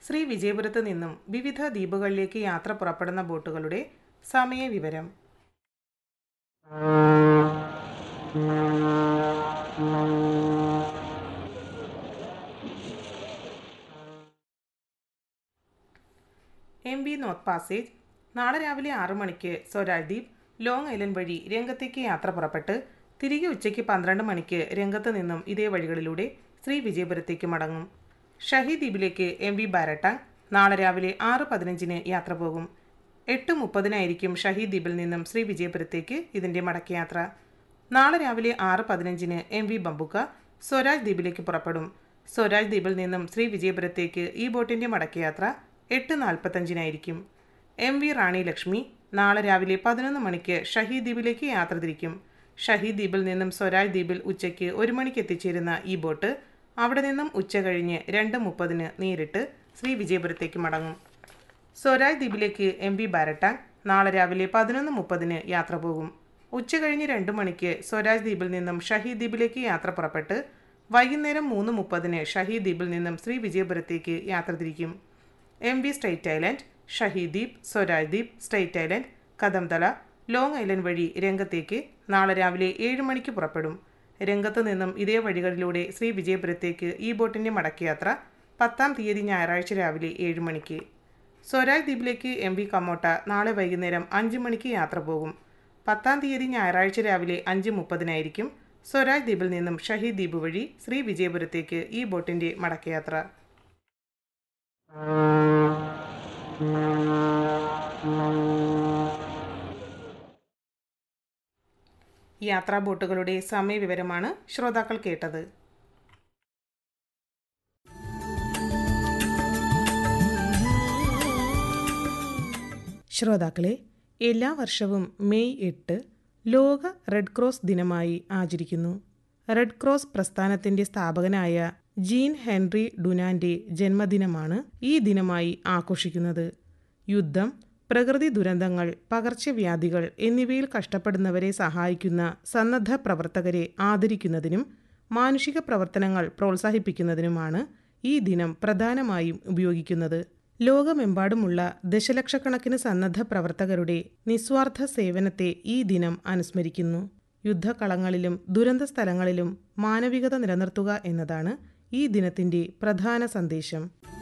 ശ്രീ വിജയപുരത്ത് നിന്നും വിവിധ ദ്വീപുകളിലേക്ക് യാത്ര പുറപ്പെടുന്ന ബോട്ടുകളുടെ സമയവിവരം എം വി നോർത്ത് പാസേജ് നാളെ രാവിലെ ആറു മണിക്ക് സ്വരാജ് ദ്വീപ് ലോങ് ഐലൻഡ് വഴി രംഗത്തേക്ക് യാത്ര പുറപ്പെട്ട് തിരികെ ഉച്ചയ്ക്ക് പന്ത്രണ്ട് മണിക്ക് രംഗത്ത് നിന്നും ഇതേ വഴികളിലൂടെ ശ്രീ വിജയപുരത്തേക്ക് മടങ്ങും ഷഹീദ് ദ്വീപിലേക്ക് എം വി ബാരട്ടാങ് നാളെ രാവിലെ ആറ് പതിനഞ്ചിന് യാത്ര പോകും എട്ട് മുപ്പതിനായിരിക്കും ഷഹീദ് ദ്വീപിൽ നിന്നും ശ്രീ വിജയപുരത്തേക്ക് ഇതിൻ്റെ മടക്കയാത്ര നാളെ രാവിലെ ആറ് പതിനഞ്ചിന് എം വി ബംബുക്ക സ്വരാജ് ദ്വീപിലേക്ക് പുറപ്പെടും സ്വരാജ് ദ്വീപിൽ നിന്നും ശ്രീ വിജയപുരത്തേക്ക് ഈ ബോട്ടിൻ്റെ മടക്കയാത്ര എട്ട് നാൽപ്പത്തഞ്ചിനായിരിക്കും എം വി റാണി ലക്ഷ്മി നാളെ രാവിലെ പതിനൊന്ന് മണിക്ക് ഷഹീദ് ദ്വീപിലേക്ക് യാത്ര തിരിക്കും ഷഹീദ് ദ്വീപിൽ നിന്നും സ്വരാജ് ദ്വീപിൽ ഉച്ചയ്ക്ക് ഒരു മണിക്ക് എത്തിച്ചേരുന്ന ഈ ബോട്ട് അവിടെ നിന്നും ഉച്ച കഴിഞ്ഞ് രണ്ട് മുപ്പതിന് നേരിട്ട് ശ്രീ വിജയപുരത്തേക്ക് മടങ്ങും സ്വരാജ് ദ്വീപിലേക്ക് എം വി ബാരട്ടാങ് നാളെ രാവിലെ പതിനൊന്ന് മുപ്പതിന് യാത്ര പോകും ഉച്ച കഴിഞ്ഞ് രണ്ട് മണിക്ക് സ്വരാജ് ദ്വീപിൽ നിന്നും ഷഹീദ് ദ്വീപിലേക്ക് യാത്ര പുറപ്പെട്ട് വൈകുന്നേരം മൂന്ന് മുപ്പതിന് ഷഹീദ് ദ്വീപിൽ നിന്നും ശ്രീ വിജയപുരത്തേക്ക് യാത്ര തിരിക്കും M V state island Shaheed Dweep Swaraj Dweep state island Kadamtala long island വഴി രംഗത്തേക്ക് നാളെ രാവിലെ ഏഴ് മണിക്ക് പുറപ്പെടും രംഗത്ത് നിന്നും ഇതേ വഴികളിലൂടെ ശ്രീ വിജയപുരത്തേക്ക് ഈ ബോട്ടിൻ്റെ മടക്കയാത്ര പത്താം തീയതി ഞായറാഴ്ച രാവിലെ ഏഴ് മണിക്ക് സ്വരാജ് ദ്വീപിലേക്ക് എം വി കമ്മോട്ട നാളെ വൈകുന്നേരം അഞ്ച് മണിക്ക് യാത്ര പോകും പത്താം തീയതി ഞായറാഴ്ച രാവിലെ അഞ്ച് മുപ്പതിനായിരിക്കും സ്വരാജ് ദ്വീപിൽ നിന്നും ഷഹീദ് ദ്വീപ് വഴി ശ്രീ വിജയപുരത്തേക്ക് ഈ ബോട്ടിൻ്റെ മടക്കയാത്ര യാത്രാ ബോട്ടുകളുടെ സമയവിവരമാണ് ശ്രോതാക്കൾ കേട്ടത് ശ്രോതാക്കളെ എല്ലാ വർഷവും മെയ് എട്ട് ലോക റെഡ് ക്രോസ് ദിനമായി ആചരിക്കുന്നു റെഡ് ക്രോസ് പ്രസ്ഥാനത്തിന്റെ സ്ഥാപകനായ ജീൻ ഹെൻറി ഡുനാന്റെ ജന്മദിനമാണ് ഈ ദിനമായി ആഘോഷിക്കുന്നത് യുദ്ധം പ്രകൃതി ദുരന്തങ്ങൾ പകർച്ചവ്യാധികൾ എന്നിവയിൽ കഷ്ടപ്പെടുന്നവരെ സഹായിക്കുന്ന സന്നദ്ധ പ്രവർത്തകരെ ആദരിക്കുന്നതിനും മാനുഷിക പ്രവർത്തനങ്ങൾ പ്രോത്സാഹിപ്പിക്കുന്നതിനുമാണ് ഈ ദിനം പ്രധാനമായും ഉപയോഗിക്കുന്നത് ലോകമെമ്പാടുമുള്ള ദശലക്ഷക്കണക്കിന് സന്നദ്ധ പ്രവർത്തകരുടെ നിസ്വാർത്ഥ സേവനത്തെ ഈ ദിനം അനുസ്മരിക്കുന്നു യുദ്ധകളങ്ങളിലും ദുരന്ത സ്ഥലങ്ങളിലും മാനവികത നിലനിർത്തുക എന്നതാണ് ഈ ദിനത്തിന്റെ പ്രധാന സന്ദേശം